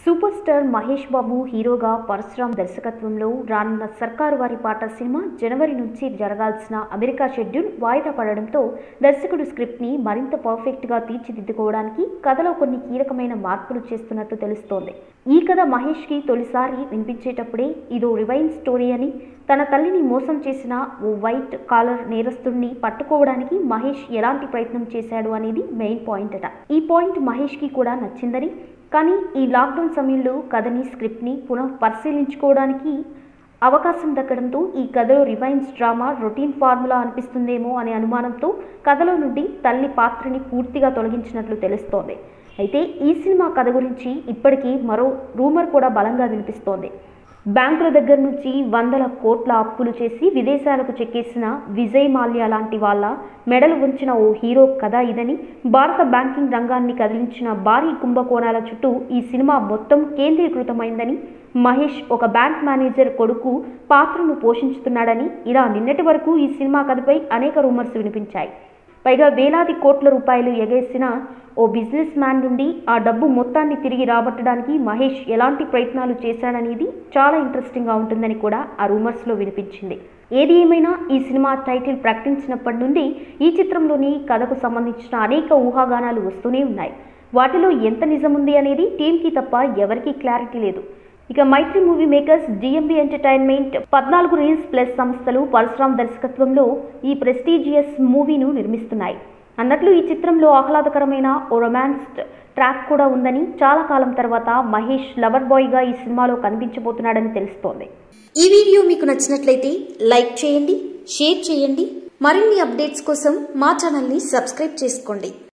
super star Mahesh బాబు హీరోగా పరశురామ్ దర్శకత్వంలో రానున్న సర్కారు వారి పాట సినిమా జనవరి నుంచి జరగాల్సిన అమెరికా షెడ్యూల్ వాయిదా పడడంతో దర్శకుడు స్క్రిప్ట్ని మరింత పర్ఫెక్ట్గా తీర్చిదిద్దుకోవడానికి కథలో కొన్ని కీలకమైన మార్పులు చేస్తున్నట్టు తెలుస్తోంది ఈ కథ మహేష్కి తొలిసారి వినిపించేటప్పుడే ఇదో రివైన్ స్టోరీ అని తన తల్లిని మోసం చేసిన ఓ వైట్ కాలర్ నేరస్తుడిని పట్టుకోవడానికి మహేష్ ఎలాంటి ప్రయత్నం చేశాడు అనేది మెయిన్ పాయింట్ అట ఈ పాయింట్ మహేష్కి కూడా నచ్చిందని కానీ ఈ లాక్డౌన్ సమయంలో కథని స్క్రిప్ట్ని పునః పరిశీలించుకోవడానికి అవకాశం దక్కడంతో ఈ కథలో రివైన్స్ డ్రామా రొటీన్ ఫార్ములా అనిపిస్తుందేమో అనే అనుమానంతో కథలో నుండి తల్లి పాత్రని పూర్తిగా తొలగించినట్లు తెలుస్తోంది అయితే ఈ సినిమా కథ గురించి ఇప్పటికీ మరో రూమర్ కూడా బలంగా వినిపిస్తోంది బ్యాంకుల దగ్గర నుంచి వందల కోట్ల అప్పులు చేసి విదేశాలకు చెక్కేసిన విజయ్ మాల్యా లాంటి వాళ్ళ మెడలు ఉంచిన ఓ హీరో కథ ఇదని భారత బ్యాంకింగ్ రంగాన్ని కదిలించిన భారీ కుంభకోణాల చుట్టూ ఈ సినిమా మొత్తం కేంద్రీకృతమైందని మహేష్ ఒక బ్యాంక్ మేనేజర్ కొడుకు పాత్రను పోషించుతున్నాడని ఇలా నిన్నటి వరకు ఈ సినిమా కథపై అనేక రూమర్స్ వినిపించాయి పైగా వేలాది కోట్ల రూపాయలు ఎగేసిన ఓ బిజినెస్ మ్యాన్ నుండి ఆ డబ్బు మొత్తాన్ని తిరిగి రాబట్టడానికి మహేష్ ఎలాంటి ప్రయత్నాలు చేశాడనేది చాలా ఇంట్రెస్టింగ్గా ఉంటుందని కూడా ఆ రూమర్స్లో వినిపించింది ఏది ఏమైనా ఈ సినిమా టైటిల్ ప్రకటించినప్పటి నుండి ఈ చిత్రంలోని కథకు సంబంధించిన అనేక ఊహాగానాలు వస్తూనే ఉన్నాయి వాటిలో ఎంత నిజముంది అనేది టీంకి తప్ప ఎవరికీ క్లారిటీ లేదు ఇక Mythri movie makers GMB entertainment పద్నాలుగు రీల్స్ ప్లస్ సంస్థలు పరశురామ్ దర్శకత్వంలో ఈ ప్రెస్టీజియస్ మూవీను నిర్మిస్తున్నాయి అన్నట్లు ఈ చిత్రంలో ఆహ్లాదకరమైన ఓ రొమాన్స్ ట్రాక్ కూడా ఉందని చాలా కాలం తర్వాత మహేష్ లవర్ బాయ్గా ఈ సినిమాలో కనిపించబోతున్నాడని తెలుస్తోంది ఈ వీడియో మీకు నచ్చినట్లయితే లైక్ చేయండి షేర్ చేయండి మరిన్ని అప్డేట్స్ కోసం మా ఛానల్ని సబ్స్క్రైబ్ చేసుకోండి